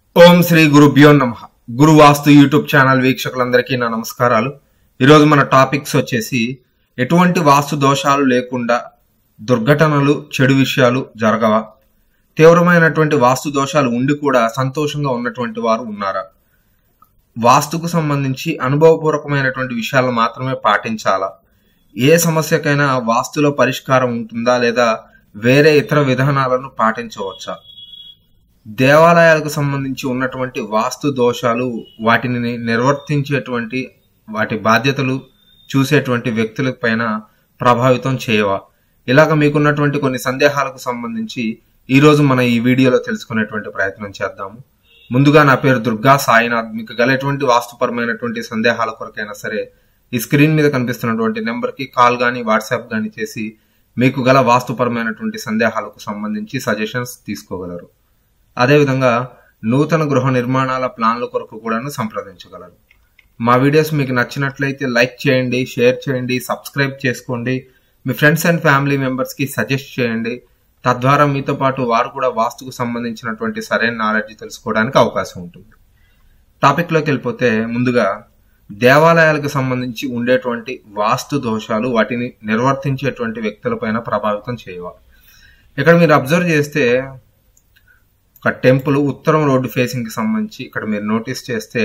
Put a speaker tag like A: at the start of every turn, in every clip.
A: ఓం శ్రీ గురుభ్యో నమ గురు వాస్తు YouTube channel వీక్షకులందరికీ నా నమస్కారాలు ఈరోజు మన టాపిక్స్ వచ్చేసి ఎటువంటి వాస్తు దోషాలు లేకుండా దుర్ఘటనలు చెడు విషయాలు జరగవా తీవ్రమైనటువంటి వాస్తు దోషాలు ఉండి కూడా సంతోషంగా ఉన్నటువంటి వారు ఉన్నారా వాస్తుకు సంబంధించి అనుభవపూర్వకమైనటువంటి విషయాలు మాత్రమే పాటించాలా ఏ సమస్యకైనా వాస్తులో పరిష్కారం ఉంటుందా లేదా వేరే ఇతర విధానాలను పాటించవచ్చా దేవాలయాలకు సంబంధించి ఉన్నటువంటి వాస్తు దోషాలు వాటిని నిర్వర్తించేటువంటి వాటి బాధ్యతలు చూసేటువంటి వ్యక్తుల పైన ప్రభావితం చేయవా ఇలాగ మీకున్నటువంటి కొన్ని సందేహాలకు సంబంధించి ఈ రోజు మన ఈ వీడియోలో తెలుసుకునేటువంటి ప్రయత్నం చేద్దాము ముందుగా నా పేరు దుర్గా సాయినాథ్ మీకు గల ఎటువంటి వాస్తుపరమైనటువంటి సందేహాల కొరకైనా సరే ఈ స్క్రీన్ మీద కనిపిస్తున్నటువంటి నెంబర్కి కాల్ కానీ వాట్సాప్ కానీ చేసి మీకు గల వాస్తుపరమైనటువంటి సందేహాలకు సంబంధించి సజెషన్స్ తీసుకోగలరు అదేవిధంగా నూతన గృహ నిర్మాణాల ప్లాన్ల కొరకు కూడాను సంప్రదించగలరు మా వీడియోస్ మీకు నచ్చినట్లయితే లైక్ చేయండి షేర్ చేయండి సబ్స్క్రైబ్ చేసుకోండి మీ ఫ్రెండ్స్ అండ్ ఫ్యామిలీ మెంబర్స్కి సజెస్ట్ చేయండి తద్వారా మీతో పాటు వారు కూడా వాస్తుకు సంబంధించినటువంటి సరైన నాలెడ్జ్ తెలుసుకోవడానికి అవకాశం ఉంటుంది టాపిక్లోకి వెళ్ళిపోతే ముందుగా దేవాలయాలకు సంబంధించి ఉండేటువంటి వాస్తు దోషాలు వాటిని నిర్వర్తించేటువంటి వ్యక్తులపైన ప్రభావితం చేయవా ఇక్కడ మీరు అబ్జర్వ్ చేస్తే ఒక టెంపుల్ ఉత్తరం రోడ్డు ఫేసింగ్ కి సంబంధించి ఇక్కడ మీరు నోటీస్ చేస్తే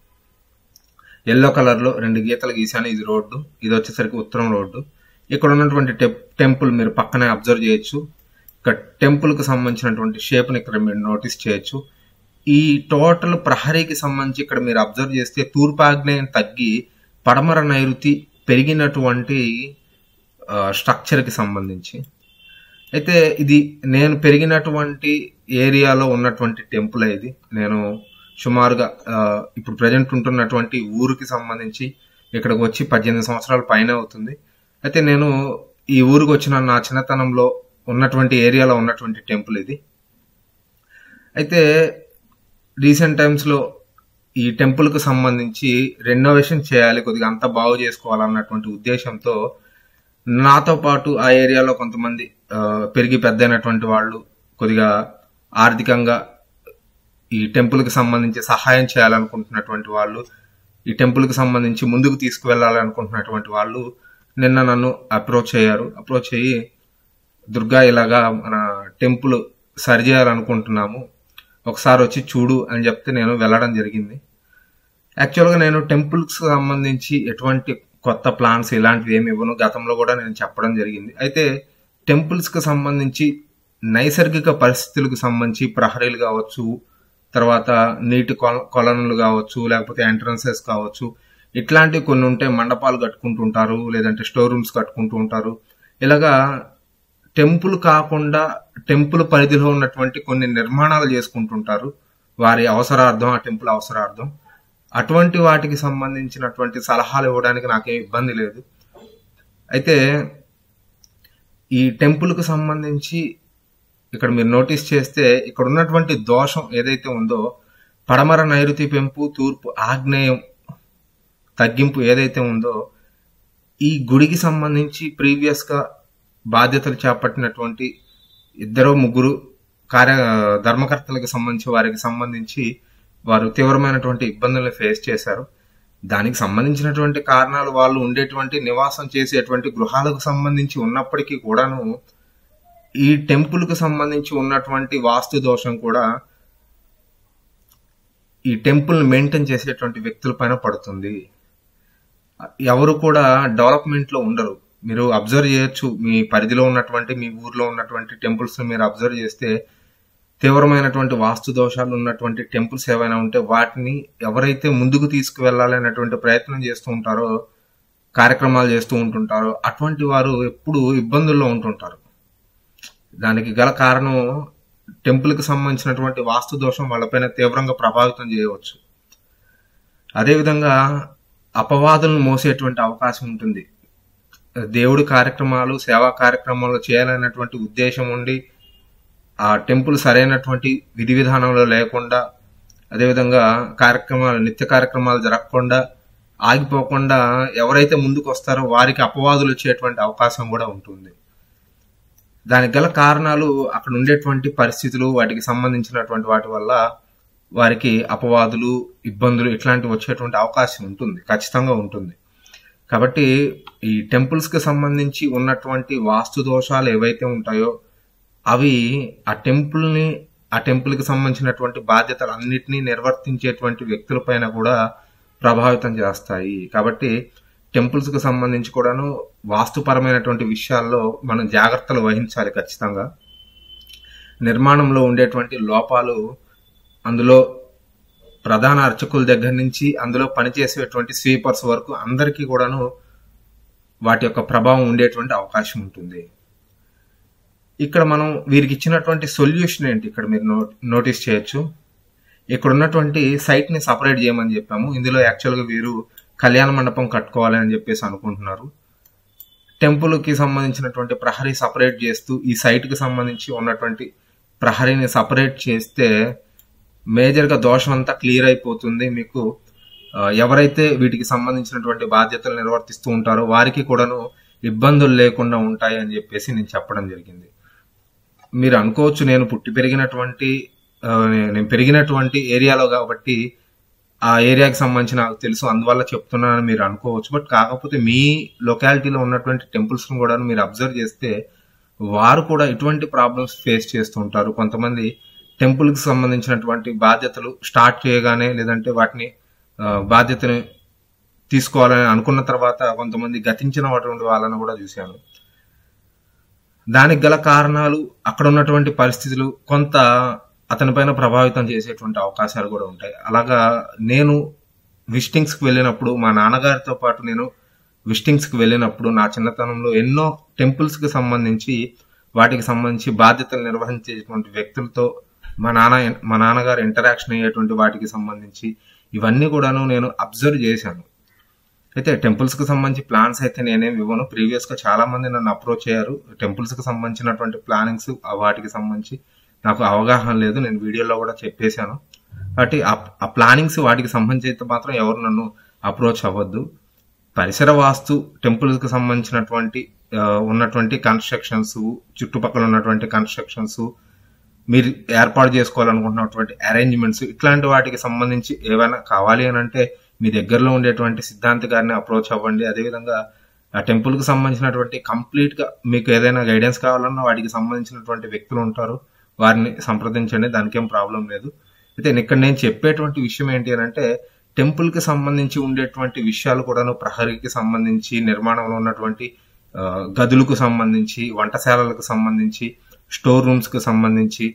A: ఎల్లో కలర్ లో రెండు గీతలు గీసాను ఇది రోడ్డు ఇది వచ్చేసరికి ఉత్తరం రోడ్డు ఇక్కడ ఉన్నటువంటి టెంపుల్ మీరు పక్కనే అబ్జర్వ్ చేయొచ్చు ఇక్కడ టెంపుల్ కు సంబంధించినటువంటి షేప్ ని ఇక్కడ మీరు నోటీస్ చేయొచ్చు ఈ టోటల్ ప్రహరీకి సంబంధించి ఇక్కడ మీరు అబ్జర్వ్ చేస్తే తూర్పు ఆగ్నేయం తగ్గి పడమర నైరుతి పెరిగినటువంటి స్ట్రక్చర్ కి సంబంధించి అయితే ఇది నేను పెరిగినటువంటి ఏరియాలో ఉన్నటువంటి టెంపుల్ ఇది నేను సుమారుగా ఇప్పుడు ప్రజెంట్ ఉంటున్నటువంటి ఊరికి సంబంధించి ఇక్కడికి వచ్చి పద్దెనిమిది సంవత్సరాల పైన అవుతుంది అయితే నేను ఈ ఊరికి వచ్చిన నా చిన్నతనంలో ఉన్నటువంటి ఏరియాలో ఉన్నటువంటి టెంపుల్ ఇది అయితే రీసెంట్ టైమ్స్లో ఈ టెంపుల్కి సంబంధించి రెనోవేషన్ చేయాలి కొద్దిగా అంతా బాగు చేసుకోవాలన్నటువంటి ఉద్దేశంతో నాతో పాటు ఆ ఏరియాలో కొంతమంది పెరిగి పెద్దయినటువంటి వాళ్ళు కొద్దిగా ఆర్థికంగా ఈ టెంపుల్కి సంబంధించి సహాయం చేయాలనుకుంటున్నటువంటి వాళ్ళు ఈ టెంపుల్కి సంబంధించి ముందుకు తీసుకువెళ్ళాలనుకుంటున్నటువంటి వాళ్ళు నిన్న నన్ను అప్రోచ్ అయ్యారు అప్రోచ్ అయ్యి దుర్గా ఇలాగా మన టెంపుల్ సరి చేయాలనుకుంటున్నాము ఒకసారి వచ్చి చూడు అని చెప్తే నేను వెళ్ళడం జరిగింది యాక్చువల్గా నేను టెంపుల్కి సంబంధించి ఎటువంటి కొత్త ప్లాన్స్ ఇలాంటివి ఏమి ఇవ్వను గతంలో కూడా నేను చెప్పడం జరిగింది అయితే టెంపుల్స్కి సంబంధించి నైసర్గిక పరిస్థితులకు సంబంధించి ప్రహరీలు కావచ్చు తర్వాత నీటి కొలనులు కావచ్చు లేకపోతే ఎంట్రన్సెస్ కావచ్చు ఇట్లాంటివి కొన్ని ఉంటే మండపాలు కట్టుకుంటుంటారు లేదంటే స్టోర్ రూమ్స్ కట్టుకుంటూ ఉంటారు ఇలాగా టెంపుల్ కాకుండా టెంపుల్ పరిధిలో ఉన్నటువంటి కొన్ని నిర్మాణాలు చేసుకుంటుంటారు వారి అవసరార్థం ఆ టెంపుల్ అవసరార్థం అటువంటి వాటికి సంబంధించినటువంటి సలహాలు ఇవ్వడానికి నాకేం ఇబ్బంది లేదు అయితే ఈ టెంపుల్కు సంబంధించి ఇక్కడ మీరు నోటీస్ చేస్తే ఇక్కడ ఉన్నటువంటి దోషం ఏదైతే ఉందో పడమర నైరుతి పెంపు తూర్పు ఆగ్నేయం తగ్గింపు ఏదైతే ఉందో ఈ గుడికి సంబంధించి ప్రీవియస్గా బాధ్యతలు చేపట్టినటువంటి ఇద్దరు ముగ్గురు కార్య ధర్మకర్తలకు సంబంధించి వారికి సంబంధించి వారు తీవ్రమైనటువంటి ఇబ్బందులను ఫేస్ చేశారు దానికి సంబంధించినటువంటి కారణాలు వాళ్ళు ఉండేటువంటి నివాసం చేసేటువంటి గృహాలకు సంబంధించి ఉన్నప్పటికీ కూడాను ఈ టెంపుల్కు సంబంధించి ఉన్నటువంటి వాస్తు దోషం కూడా ఈ టెంపుల్ మెయింటైన్ చేసేటువంటి వ్యక్తుల పైన పడుతుంది ఎవరు కూడా డెవలప్మెంట్ లో ఉండరు మీరు అబ్జర్వ్ చేయొచ్చు మీ పరిధిలో ఉన్నటువంటి మీ ఊర్లో ఉన్నటువంటి టెంపుల్స్ మీరు అబ్జర్వ్ చేస్తే తీవ్రమైనటువంటి వాస్తు దోషాలు ఉన్నటువంటి టెంపుల్స్ ఏవైనా ఉంటే వాటిని ఎవరైతే ముందుకు తీసుకువెళ్ళాలి అనేటువంటి ప్రయత్నం చేస్తూ ఉంటారో కార్యక్రమాలు చేస్తూ ఉంటుంటారో అటువంటి వారు ఎప్పుడు ఇబ్బందుల్లో ఉంటుంటారు దానికి గల కారణం టెంపుల్కి సంబంధించినటువంటి వాస్తు దోషం వాళ్ళపైన తీవ్రంగా ప్రభావితం చేయవచ్చు అదేవిధంగా అపవాదులను మోసేటువంటి అవకాశం ఉంటుంది దేవుడి కార్యక్రమాలు సేవా కార్యక్రమాలు చేయాలనేటువంటి ఉద్దేశం ఉండి ఆ టెంపుల్ సరైనటువంటి విధి విధానంలో లేకుండా అదేవిధంగా కార్యక్రమాలు నిత్య కార్యక్రమాలు జరగకుండా ఆగిపోకుండా ఎవరైతే ముందుకు వస్తారో వారికి అపవాదులు వచ్చేటువంటి అవకాశం కూడా ఉంటుంది దానికి గల కారణాలు అక్కడ ఉండేటువంటి పరిస్థితులు వాటికి సంబంధించినటువంటి వాటి వల్ల వారికి అపవాదులు ఇబ్బందులు ఇట్లాంటివి వచ్చేటువంటి అవకాశం ఉంటుంది ఖచ్చితంగా ఉంటుంది కాబట్టి ఈ టెంపుల్స్ కి సంబంధించి ఉన్నటువంటి వాస్తు దోషాలు ఏవైతే ఉంటాయో అవి ఆ టెంపుల్ ని ఆ టెంపుల్ కి సంబంధించినటువంటి బాధ్యతలు అన్నిటినీ నిర్వర్తించేటువంటి వ్యక్తులపైన కూడా ప్రభావితం చేస్తాయి కాబట్టి టెంపుల్స్ కి సంబంధించి కూడాను వాస్తుపరమైనటువంటి విషయాల్లో మనం జాగ్రత్తలు వహించాలి ఖచ్చితంగా నిర్మాణంలో ఉండేటువంటి లోపాలు అందులో ప్రధాన అర్చకుల దగ్గర నుంచి అందులో పనిచేసేటువంటి స్వీపర్స్ వరకు అందరికీ కూడాను వాటి యొక్క ప్రభావం ఉండేటువంటి అవకాశం ఉంటుంది ఇక్కడ మనం వీరికి ఇచ్చినటువంటి సొల్యూషన్ ఏంటి ఇక్కడ మీరు నో నోటీస్ చేయొచ్చు ఇక్కడ ఉన్నటువంటి సైట్ ని సపరేట్ చేయమని చెప్పాము ఇందులో యాక్చువల్గా వీరు కళ్యాణ మండపం కట్టుకోవాలి అని చెప్పేసి అనుకుంటున్నారు టెంపుల్ కి సంబంధించినటువంటి ప్రహరీ సపరేట్ చేస్తూ ఈ సైట్ కి సంబంధించి ఉన్నటువంటి ప్రహరీని సపరేట్ చేస్తే మేజర్ గా దోషం అంతా క్లియర్ అయిపోతుంది మీకు ఆ, ఎవరైతే వీటికి సంబంధించినటువంటి బాధ్యతలు నిర్వర్తిస్తూ ఉంటారో వారికి కూడాను ఇబ్బందులు లేకుండా ఉంటాయి అని చెప్పేసి నేను చెప్పడం జరిగింది మీరు అనుకోవచ్చు నేను పుట్టి పెరిగినటువంటి ఆ, నేను పెరిగినటువంటి ఏరియాలో కాబట్టి ఆ ఏరియాకి సంబంధించి నాకు తెలుసు అందువల్ల చెప్తున్నానని మీరు అనుకోవచ్చు బట్ కాకపోతే మీ లొకాలిటీలో ఉన్నటువంటి టెంపుల్స్ కూడా మీరు అబ్జర్వ్ చేస్తే వారు కూడా ఇటువంటి ప్రాబ్లమ్స్ ఫేస్ చేస్తుంటారు కొంతమంది టెంపుల్ కి సంబంధించినటువంటి బాధ్యతలు స్టార్ట్ చేయగానే లేదంటే వాటిని ఆ, బాధ్యతని తీసుకోవాలని అనుకున్న తర్వాత కొంతమంది గతించినటువంటి వాళ్ళని కూడా చూశాను దానికి గల కారణాలు అక్కడ ఉన్నటువంటి పరిస్థితులు కొంత అతనిపైన ప్రభావితం చేసేటువంటి అవకాశాలు కూడా ఉంటాయి అలాగా నేను విజిటింగ్స్ కి వెళ్ళినప్పుడు మా నాన్నగారితో పాటు నేను విజిటింగ్స్ కి వెళ్ళినప్పుడు నా చిన్నతనంలో ఎన్నో టెంపుల్స్ కి సంబంధించి వాటికి సంబంధించి బాధ్యతలు నిర్వహించేటువంటి వ్యక్తులతో మా నాన్న మా నాన్నగారు ఇంటరాక్షన్ అయ్యేటువంటి వాటికి సంబంధించి ఇవన్నీ కూడాను నేను అబ్జర్వ్ చేశాను అయితే టెంపుల్స్ కి సంబంధించి ప్లాన్స్ అయితే నేనేం ఇవ్వను ప్రీవియస్ గా చాలా మంది నన్ను అప్రోచ్ అయ్యారు టెంపుల్స్ కి సంబంధించినటువంటి ప్లానింగ్స్ వాటికి సంబంధించి నాకు అవగాహన లేదు నేను వీడియోలో కూడా చెప్పేశాను కాబట్టి ఆ- ఆ ప్లానింగ్స్ వాటికి సంబంధించి అయితే మాత్రం ఎవరు నన్ను అప్రోచ్ అవ్వద్దు పరిసర వాస్తు టెంపుల్స్ కి సంబంధించినటువంటి ఆ, ఉన్నటువంటి కన్స్ట్రక్షన్స్ చుట్టుపక్కల ఉన్నటువంటి కన్స్ట్రక్షన్స్ మీరు ఏర్పాటు చేసుకోవాలనుకుంటున్నటువంటి అరేంజ్మెంట్స్ ఇట్లాంటి వాటికి సంబంధించి ఏమైనా కావాలి అని అంటే మీ దగ్గరలో ఉండేటువంటి సిద్ధాంతి గారిని అప్రోచ్ అవ్వండి అదేవిధంగా ఆ టెంపుల్ కి సంబంధించినటువంటి కంప్లీట్ గా మీకు ఏదైనా గైడెన్స్ కావాలన్నా వాటికి సంబంధించినటువంటి వ్యక్తులు ఉంటారు వారిని సంప్రదించండి దానికి ఏం ప్రాబ్లం లేదు అయితే ఇక్కడ నేను చెప్పేటువంటి విషయం ఏంటి అని అంటే టెంపుల్ కి సంబంధించి ఉండేటువంటి విషయాలు కూడాను ప్రహరీకి సంబంధించి నిర్మాణంలో ఉన్నటువంటి ఆ, గదులకు సంబంధించి వంటశాలలకు సంబంధించి స్టోర్ రూమ్స్ కు సంబంధించి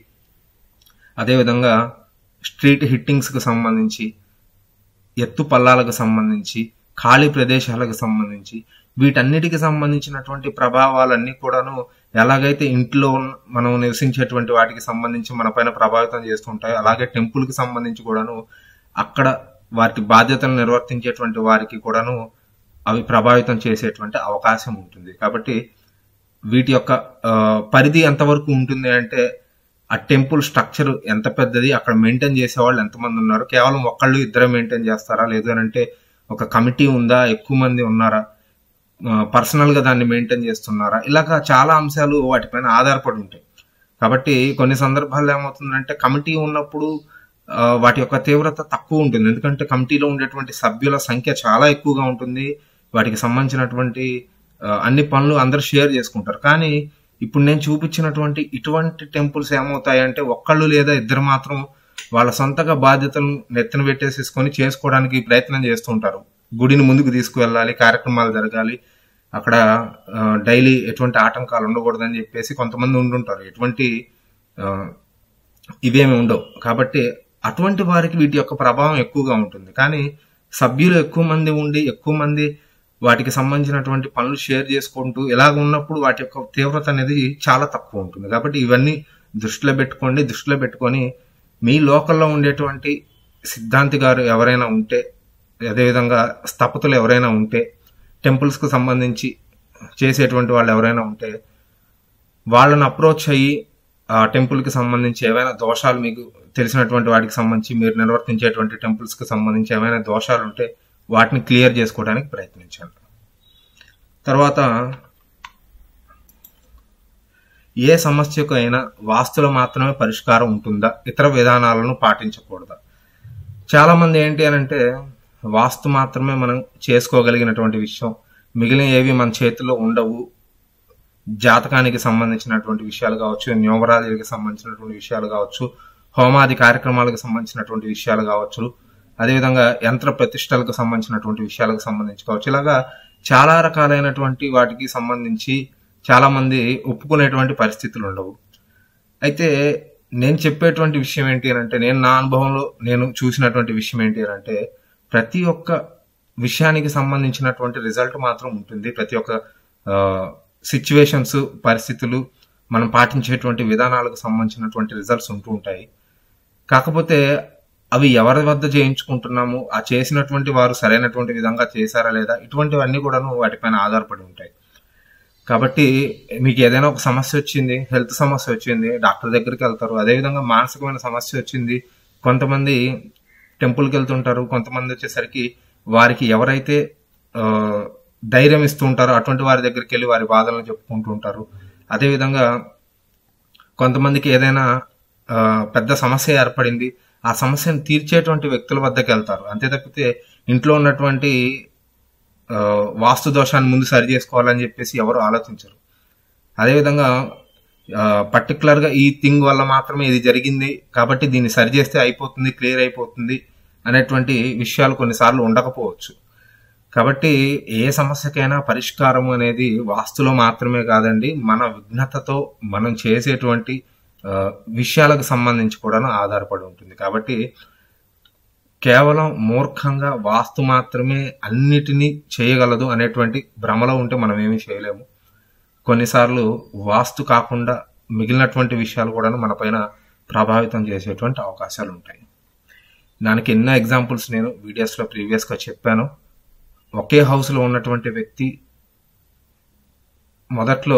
A: అదేవిధంగా స్ట్రీట్ హిట్టింగ్స్ కు సంబంధించి ఎత్తు పల్లాలకు సంబంధించి ఖాళీ ప్రదేశాలకు సంబంధించి వీటన్నిటికి సంబంధించినటువంటి ప్రభావాలన్నీ కూడాను ఎలాగైతే ఇంట్లో ఉన్న- మనం నివసించేటువంటి వాటికి సంబంధించి మన పైన ప్రభావితం చేస్తుంటాయో అలాగే టెంపుల్ కి సంబంధించి కూడాను అక్కడ వాటి బాధ్యతలు నిర్వర్తించేటువంటి వారికి కూడాను అవి ప్రభావితం చేసేటువంటి అవకాశం ఉంటుంది కాబట్టి వీటి యొక్క ఆ, పరిధి ఎంతవరకు ఉంటుంది అంటే ఆ టెంపుల్ స్ట్రక్చర్ ఎంత పెద్దది అక్కడ మెయింటైన్ చేసే వాళ్ళు ఎంతమంది ఉన్నారు కేవలం ఒక్కళ్ళు ఇద్దరే మెయింటైన్ చేస్తారా లేదు అని అంటే ఒక కమిటీ ఉందా ఎక్కువ మంది ఉన్నారా పర్సనల్ గా దాన్ని మెయింటైన్ చేస్తున్నారా ఇలాగా చాలా అంశాలు వాటిపైన ఆధారపడి ఉంటాయి కాబట్టి కొన్ని సందర్భాల్లో ఏమవుతుందంటే కమిటీ ఉన్నప్పుడు ఆ, వాటి యొక్క తీవ్రత తక్కువ ఉంటుంది ఎందుకంటే కమిటీలో ఉండేటువంటి సభ్యుల సంఖ్య చాలా ఎక్కువగా ఉంటుంది వాటికి సంబంధించినటువంటి ఆ, అన్ని పనులు అందరూ షేర్ చేసుకుంటారు కానీ ఇప్పుడు నేను చూపించినటువంటి ఇటువంటి టెంపుల్స్ ఏమవుతాయంటే ఒక్కళ్ళు లేదా ఇద్దరు మాత్రం వాళ్ళ సొంతగా బాధ్యతలను నెత్తిన పెట్టేసేసుకొని చేసుకోవడానికి ప్రయత్నం చేస్తుంటారు గుడిని ముందుకు తీసుకువెళ్ళాలి కార్యక్రమాలు జరగాలి అక్కడ డైలీ ఎటువంటి ఆటంకాలు ఉండకూడదని చెప్పేసి కొంతమంది ఉండుంటారు ఎటువంటి ఆ, ఇవేమి ఉండవు కాబట్టి అటువంటి వారికి వీటి యొక్క ప్రభావం ఎక్కువగా ఉంటుంది కానీ సభ్యులు ఎక్కువ మంది ఉండి ఎక్కువ మంది వాటికి సంబంధించినటువంటి పనులు షేర్ చేసుకుంటూ ఇలాగ ఉన్నప్పుడు వాటి యొక్క తీవ్రత అనేది చాలా తక్కువ ఉంటుంది కాబట్టి ఇవన్నీ దృష్టిలో పెట్టుకోండి దృష్టిలో పెట్టుకొని మీ లోకల్లో ఉండేటువంటి సిద్ధాంతి గారు ఎవరైనా ఉంటే అదేవిధంగా స్థపతులు ఎవరైనా ఉంటే టెంపుల్స్ కు సంబంధించి చేసేటువంటి వాళ్ళు ఎవరైనా ఉంటే వాళ్ళని అప్రోచ్ అయ్యి ఆ టెంపుల్ కి సంబంధించి ఏవైనా దోషాలు మీకు తెలిసినటువంటి వాటికి సంబంధించి మీరు నిర్వర్తించేటువంటి టెంపుల్స్ కి సంబంధించి ఏమైనా దోషాలు ఉంటే వాటిని క్లియర్ చేసుకోవడానికి ప్రయత్నించండి తర్వాత ఏ సమస్యకు అయినా వాస్తులో మాత్రమే పరిష్కారం ఉంటుందా ఇతర విధానాలను పాటించకూడదా చాలా మంది ఏంటి అని అంటే వాస్తు మాత్రమే మనం చేసుకోగలిగినటువంటి విషయం మిగిలిన ఏవి మన చేతిలో ఉండవు జాతకానికి సంబంధించినటువంటి విషయాలు కావచ్చు న్యూమరాలజీకి సంబంధించినటువంటి విషయాలు కావచ్చు హోమాది కార్యక్రమాలకు సంబంధించినటువంటి విషయాలు కావచ్చు అదేవిధంగా యంత్ర ప్రతిష్టలకు సంబంధించినటువంటి విషయాలకు సంబంధించి కావచ్చు ఇలాగా చాలా రకాలైనటువంటి వాటికి సంబంధించి చాలా మంది ఒప్పుకునేటువంటి పరిస్థితులు ఉండవు అయితే నేను చెప్పేటువంటి విషయం ఏంటి అని అంటే నేను నా అనుభవంలో నేను చూసినటువంటి విషయం ఏంటి అని అంటే ప్రతి ఒక్క విషయానికి సంబంధించినటువంటి రిజల్ట్ మాత్రం ఉంటుంది ప్రతి ఒక్క సిచ్యువేషన్స్ పరిస్థితులు మనం పాటించేటువంటి విధానాలకు సంబంధించినటువంటి రిజల్ట్స్ ఉంటూ ఉంటాయి కాకపోతే అవి ఎవరి వద్ద చేయించుకుంటున్నాము ఆ చేసినటువంటి వారు సరైనటువంటి విధంగా చేశారా లేదా ఇటువంటివన్నీ కూడాను వాటిపైన ఆధారపడి ఉంటాయి కాబట్టి మీకు ఏదైనా ఒక సమస్య వచ్చింది హెల్త్ సమస్య వచ్చింది డాక్టర్ దగ్గరికి వెళ్తారు అదేవిధంగా మానసికమైన సమస్య వచ్చింది కొంతమంది టెంపుల్కి వెళ్తుంటారు కొంతమంది వచ్చేసరికి వారికి ఎవరైతే ఆ, ధైర్యం ఇస్తూ ఉంటారో అటువంటి వారి దగ్గరికి వెళ్ళి వారి బాధలను చెప్పుకుంటూ ఉంటారు అదేవిధంగా కొంతమందికి ఏదైనా ఆ, పెద్ద సమస్య ఏర్పడింది ఆ సమస్యను తీర్చేటువంటి వ్యక్తుల వద్దకు వెళ్తారు అంతే తప్పితే ఇంట్లో ఉన్నటువంటి ఆ, వాస్తు దోషాన్ని ముందు సరి చేసుకోవాలని చెప్పేసి ఎవరు ఆలోచించరు అదేవిధంగా పర్టికులర్ గా ఈ థింగ్ వల్ల మాత్రమే ఇది జరిగింది కాబట్టి దీన్ని సరి చేస్తే అయిపోతుంది క్లియర్ అయిపోతుంది అనేటువంటి విషయాలు కొన్నిసార్లు ఉండకపోవచ్చు కాబట్టి ఏ సమస్యకైనా పరిష్కారం అనేది వాస్తులో మాత్రమే కాదండి మన విఘ్నతతో మనం చేసేటువంటి ఆ, విషయాలకు సంబంధించి కూడా ఆధారపడి ఉంటుంది కాబట్టి కేవలం మూర్ఖంగా వాస్తు మాత్రమే అన్నిటినీ చేయగలదు అనేటువంటి భ్రమలో ఉంటే మనం ఏమీ చేయలేము కొన్నిసార్లు వాస్తు కాకుండా మిగిలినటువంటి విషయాలు కూడా మన పైన ప్రభావితం చేసేటువంటి అవకాశాలు ఉంటాయి దానికి ఎన్నో ఎగ్జాంపుల్స్ నేను వీడియోస్లో ప్రీవియస్గా చెప్పాను ఒకే హౌస్లో ఉన్నటువంటి వ్యక్తి మొదట్లో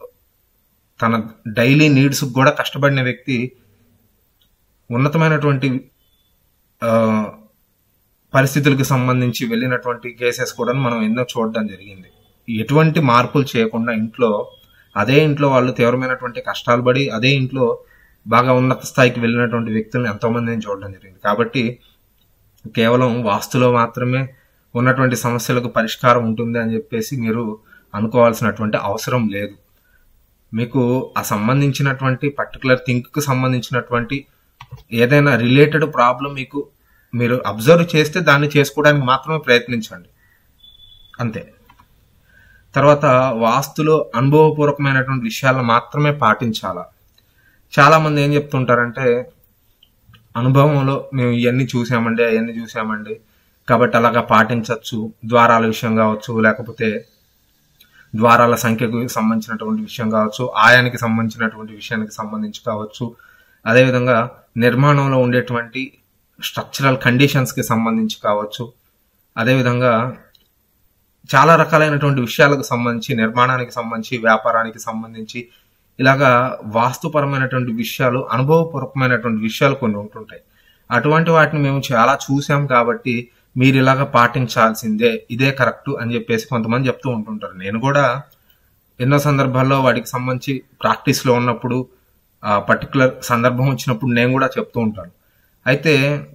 A: తన డైలీ నీడ్స్ కూడా కష్టపడిన వ్యక్తి ఉన్నతమైనటువంటి ఆ, పరిస్థితులకు సంబంధించి వెళ్ళినటువంటి కేసెస్ కూడా మనం ఎన్నో చూడడం జరిగింది ఎటువంటి మార్పులు చేయకుండా ఇంట్లో అదే ఇంట్లో వాళ్ళు తీవ్రమైనటువంటి కష్టాలు పడి అదే ఇంట్లో బాగా ఉన్నత స్థాయికి వెళ్ళినటువంటి వ్యక్తులను ఎంతో మందిని చూడడం జరిగింది కాబట్టి కేవలం వాస్తులో మాత్రమే ఉన్నటువంటి సమస్యలకు పరిష్కారం ఉంటుంది అని చెప్పేసి మీరు అనుకోవాల్సినటువంటి అవసరం లేదు మీకు ఆ సంబంధించినటువంటి పర్టికులర్ థింక్కి సంబంధించినటువంటి ఏదైనా రిలేటెడ్ ప్రాబ్లం మీకు మీరు అబ్జర్వ్ చేస్తే దాన్ని చేసుకోవడానికి మాత్రమే ప్రయత్నించండి అంతే తర్వాత వాస్తులో అనుభవపూర్వకమైనటువంటి విషయాలను మాత్రమే పాటించాలా చాలా మంది ఏం చెప్తుంటారంటే అనుభవంలో మేము ఇవన్నీ చూసామండి అవన్నీ చూసామండి కాబట్టి అలాగా పాటించవచ్చు ద్వారాల విషయం కావచ్చు లేకపోతే ద్వారాల సంఖ్యకు సంబంధించినటువంటి విషయం కావచ్చు ఆయానికి సంబంధించినటువంటి విషయానికి సంబంధించి కావచ్చు అదేవిధంగా నిర్మాణంలో ఉండేటువంటి స్ట్రక్చరల్ కండిషన్స్కి సంబంధించి కావచ్చు అదేవిధంగా చాలా రకాలైనటువంటి విషయాలకు సంబంధించి నిర్మాణానికి సంబంధించి వ్యాపారానికి సంబంధించి ఇలాగా వాస్తుపరమైనటువంటి విషయాలు అనుభవపూర్వకమైనటువంటి విషయాలు కొన్ని ఉంటుంటాయి అటువంటి వాటిని మేము చాలా చూసాం కాబట్టి మీరు ఇలాగ పాటించాల్సిందే ఇదే కరెక్ట్ అని చెప్పేసి కొంతమంది చెప్తూ ఉంటుంటారు నేను కూడా ఎన్నో సందర్భాల్లో వాటికి సంబంధించి ప్రాక్టీస్లో ఉన్నప్పుడు ఆ పర్టికులర్ సందర్భం వచ్చినప్పుడు నేను కూడా చెప్తూ ఉంటాను అయితే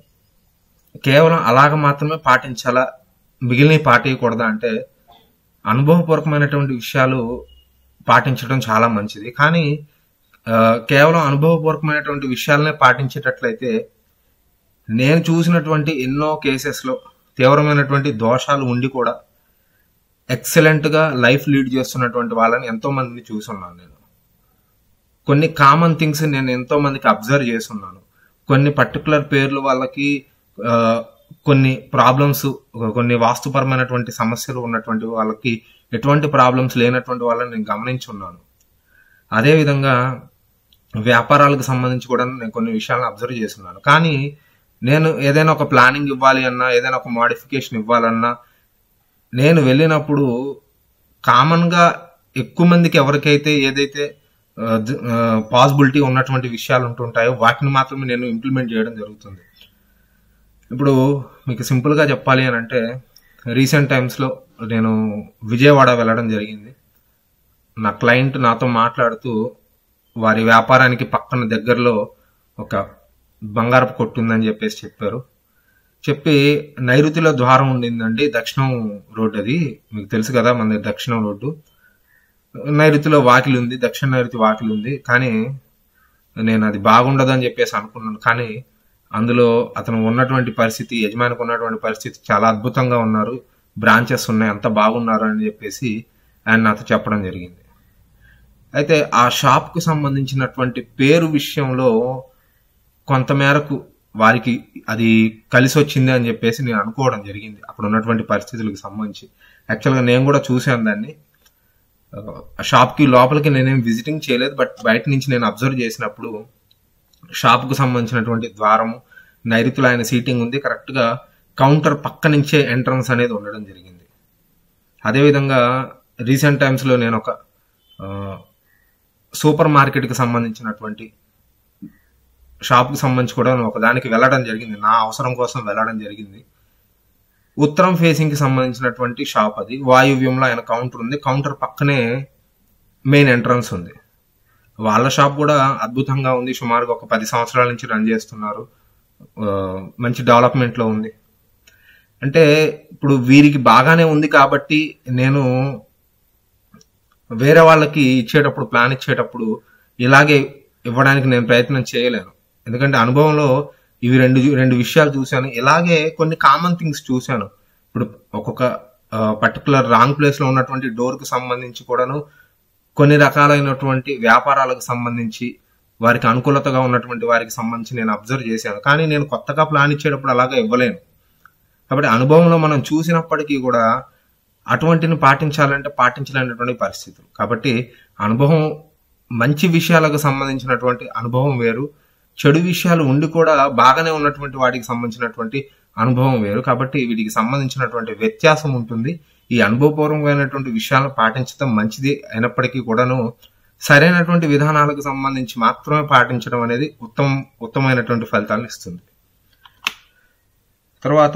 A: కేవలం అలాగ మాత్రమే పాటించాలా మిగిలిన పాటియకూడదా అంటే అనుభవపూర్వకమైనటువంటి విషయాలు పాటించడం చాలా మంచిది కానీ ఆ, కేవలం అనుభవపూర్వకమైనటువంటి విషయాలనే పాటించేటట్లయితే నేను చూసినటువంటి ఎన్నో కేసెస్లో తీవ్రమైనటువంటి దోషాలు ఉండి కూడా ఎక్సలెంట్గా లైఫ్ లీడ్ చేస్తున్నటువంటి వాళ్ళని ఎంతో మందిని చూసున్నాను నేను కొన్ని కామన్ థింగ్స్ నేను ఎంతో మందికి అబ్జర్వ్ చేస్తున్నాను కొన్ని పర్టికులర్ పేర్లు వాళ్ళకి ఆ, కొన్ని ప్రాబ్లమ్స్ కొన్ని వాస్తుపరమైనటువంటి సమస్యలు ఉన్నటువంటి వాళ్ళకి ఎటువంటి ప్రాబ్లమ్స్ లేనటువంటి వాళ్ళని నేను గమనించి ఉన్నాను అదేవిధంగా వ్యాపారాలకు సంబంధించి కూడా నేను కొన్ని విషయాలను అబ్జర్వ్ చేస్తున్నాను కానీ నేను ఏదైనా ఒక ప్లానింగ్ ఇవ్వాలి అన్నా ఏదైనా ఒక మోడిఫికేషన్ ఇవ్వాలన్నా నేను వెళ్ళినప్పుడు కామన్గా ఎక్కువ మందికి ఎవరికైతే ఏదైతే పాసిబిలిటీ ఉన్నటువంటి విషయాలు ఉంటుంటాయో వాటిని మాత్రమే నేను ఇంప్లిమెంట్ చేయడం జరుగుతుంది ఇప్పుడు మీకు సింపుల్గా చెప్పాలి అని అంటే రీసెంట్ టైమ్స్లో నేను విజయవాడ వెళ్ళడం జరిగింది నా క్లయింట్ నాతో మాట్లాడుతూ వారి వ్యాపారానికి పక్కన దగ్గరలో ఒక బంగారపు కొట్టు ఉందని చెప్పేసి చెప్పారు చెప్పి నైరుతిలో ద్వారం ఉండిందండి దక్షిణం రోడ్డు అది మీకు తెలుసు కదా మన దక్షిణం రోడ్డు నైరుతిలో వాకిలి ఉంది దక్షిణ నైరుతి వాకిలి ఉంది కానీ నేను అది బాగుండదని చెప్పేసి అనుకున్నాను కానీ అందులో అతను ఉన్నటువంటి పరిస్థితి యజమానికి ఉన్నటువంటి పరిస్థితి చాలా అద్భుతంగా ఉన్నారు బ్రాంచెస్ ఉన్నాయి అంత బాగున్నారు అని చెప్పేసి ఆయన నాతో చెప్పడం జరిగింది అయితే ఆ షాప్కు సంబంధించినటువంటి పేరు విషయంలో కొంతమేరకు వారికి అది కలిసి వచ్చింది అని చెప్పేసి నేను అనుకోవడం జరిగింది అక్కడ ఉన్నటువంటి పరిస్థితులకు సంబంధించి యాక్చువల్గా నేను కూడా చూశాను దాన్ని ఆ షాప్కి లోపలికి నేనేం విజిటింగ్ చేయలేదు బట్ బయట నుంచి నేను అబ్జర్వ్ చేసినప్పుడు షాప్కు సంబంధించినటువంటి ద్వారము నైరుతిలో ఆయన సీటింగ్ ఉంది కరెక్ట్గా కౌంటర్ పక్క నుంచే ఎంట్రన్స్ అనేది ఉండడం జరిగింది అదేవిధంగా రీసెంట్ టైమ్స్లో నేను ఒక సూపర్ మార్కెట్కి సంబంధించినటువంటి షాప్కి సంబంధించి కూడా నేను ఒకదానికి వెళ్ళడం జరిగింది నా అవసరం కోసం వెళ్ళడం జరిగింది ఉత్తరం ఫేసింగ్కి సంబంధించినటువంటి షాప్ అది వాయువ్యంలో ఆయన కౌంటర్ ఉంది కౌంటర్ పక్కనే మెయిన్ ఎంట్రన్స్ ఉంది వాళ్ళ షాప్ కూడా అద్భుతంగా ఉంది సుమారుగా ఒక పది సంవత్సరాల నుంచి రన్ చేస్తున్నారు ఆ, మంచి డెవలప్మెంట్లో ఉంది అంటే ఇప్పుడు వీరికి బాగానే ఉంది కాబట్టి నేను వేరే వాళ్ళకి ఇచ్చేటప్పుడు ప్లాన్ ఇచ్చేటప్పుడు ఇలాగే ఇవ్వడానికి నేను ప్రయత్నం చేయలేను ఎందుకంటే అనుభవంలో ఇవి రెండు రెండు విషయాలు చూశాను ఇలాగే కొన్ని కామన్ థింగ్స్ చూశాను ఇప్పుడు ఒక్కొక్క పర్టికులర్ రాంగ్ ప్లేస్ లో ఉన్నటువంటి డోర్ కు సంబంధించి కూడాను కొన్ని రకాలైనటువంటి వ్యాపారాలకు సంబంధించి వారికి అనుకూలతగా ఉన్నటువంటి వారికి సంబంధించి నేను అబ్జర్వ్ చేశాను కానీ నేను కొత్తగా ప్లాన్ ఇచ్చేటప్పుడు అలాగా ఇవ్వలేను కాబట్టి అనుభవంలో మనం చూసినప్పటికీ కూడా అటువంటిని పాటించాలంటే పాటించలేనటువంటి పరిస్థితులు కాబట్టి అనుభవం మంచి విషయాలకు సంబంధించినటువంటి అనుభవం వేరు చెడు విషయాలు ఉండి కూడా బాగానే ఉన్నటువంటి వాటికి సంబంధించినటువంటి అనుభవం వేరు కాబట్టి వీటికి సంబంధించినటువంటి వ్యత్యాసం ఉంటుంది ఈ అనుభవపూర్వకమైనటువంటి విషయాలను పాటించడం మంచిది అయినప్పటికీ కూడాను సరైనటువంటి విధానాలకు సంబంధించి మాత్రమే పాటించడం అనేది ఉత్తమ ఉత్తమమైనటువంటి ఫలితాలను ఇస్తుంది తర్వాత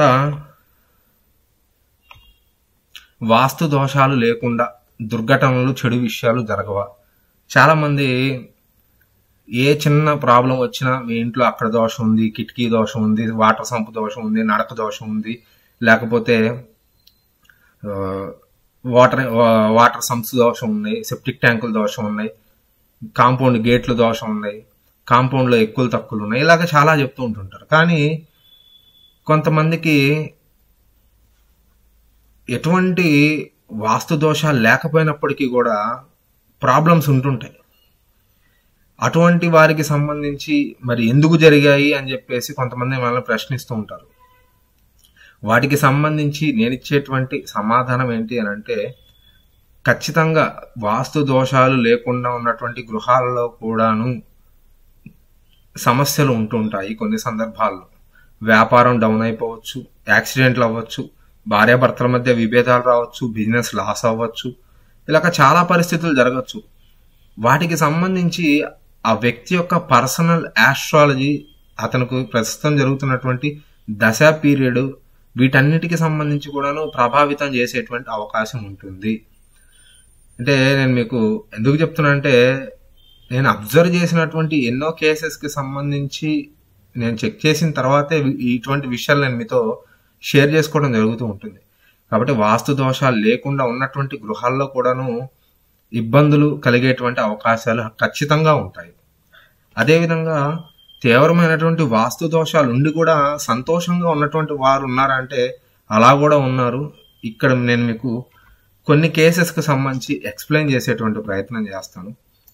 A: వాస్తు దోషాలు లేకుండా దుర్ఘటనలు చెడు విషయాలు జరగవా చాలా మంది ఏ చిన్న ప్రాబ్లం వచ్చినా మీ ఇంట్లో అక్కడ దోషం ఉంది కిటికీ దోషం ఉంది వాటర్ సంపు దోషం ఉంది నడక దోషం ఉంది లేకపోతే ఆ, వాటర్ వా- వాటర్ సంప్స్ దోషం ఉన్నాయి సెప్టిక్ ట్యాంకుల దోషం ఉన్నాయి కాంపౌండ్ గేట్లు దోషం ఉన్నాయి కాంపౌండ్లో ఎక్కువలు తక్కువలు ఉన్నాయి ఇలాగ చాలా చెప్తూ ఉంటుంటారు కానీ కొంతమందికి ఎటువంటి వాస్తు దోషాలు లేకపోయినప్పటికీ కూడా ప్రాబ్లమ్స్ ఉంటుంటాయి అటువంటి వారికి సంబంధించి మరి ఎందుకు జరిగాయి అని చెప్పేసి కొంతమంది మనల్ని ప్రశ్నిస్తూ ఉంటారు వాటికి సంబంధించి నేను ఇచ్చేటువంటి సమాధానం ఏంటి అని అంటే ఖచ్చితంగా వాస్తు దోషాలు లేకుండా ఉన్నటువంటి గృహాలలో కూడాను సమస్యలు ఉంటుంటాయి కొన్ని సందర్భాల్లో వ్యాపారం డౌన్ అయిపోవచ్చు యాక్సిడెంట్లు అవ్వచ్చు భార్యాభర్తల మధ్య విభేదాలు రావచ్చు బిజినెస్ లాస్ అవ్వచ్చు ఇలాగ చాలా పరిస్థితులు జరగచ్చు వాటికి సంబంధించి ఆ వ్యక్తి యొక్క పర్సనల్ ఆస్ట్రాలజీ అతనికి ప్రస్తుతం జరుగుతున్నటువంటి దశ పీరియడ్ వీటన్నిటికి సంబంధించి కూడాను ప్రభావితం చేసేటువంటి అవకాశం ఉంటుంది అంటే నేను మీకు ఎందుకు చెప్తున్నానంటే నేను అబ్జర్వ్ చేసినటువంటి ఎన్నో కేసెస్కి సంబంధించి నేను చెక్ చేసిన తర్వాతే వి- ఇటువంటి విషయాలు నేను మీతో షేర్ చేసుకోవడం జరుగుతూ ఉంటుంది కాబట్టి వాస్తు దోషాలు లేకుండా ఉన్నటువంటి గృహాల్లో కూడాను ఇబ్బందులు కలిగేటువంటి అవకాశాలు ఖచ్చితంగా ఉంటాయి అదేవిధంగా తీవ్రమైనటువంటి వాస్తు దోషాలు ఉండి కూడా సంతోషంగా ఉన్నటువంటి వారు ఉన్నారంటే అలా కూడా ఉన్నారు ఇక్కడ నేను మీకు కొన్ని కేసెస్కి సంబంధించి ఎక్స్ప్లెయిన్ చేసేటువంటి ప్రయత్నం చేస్తాను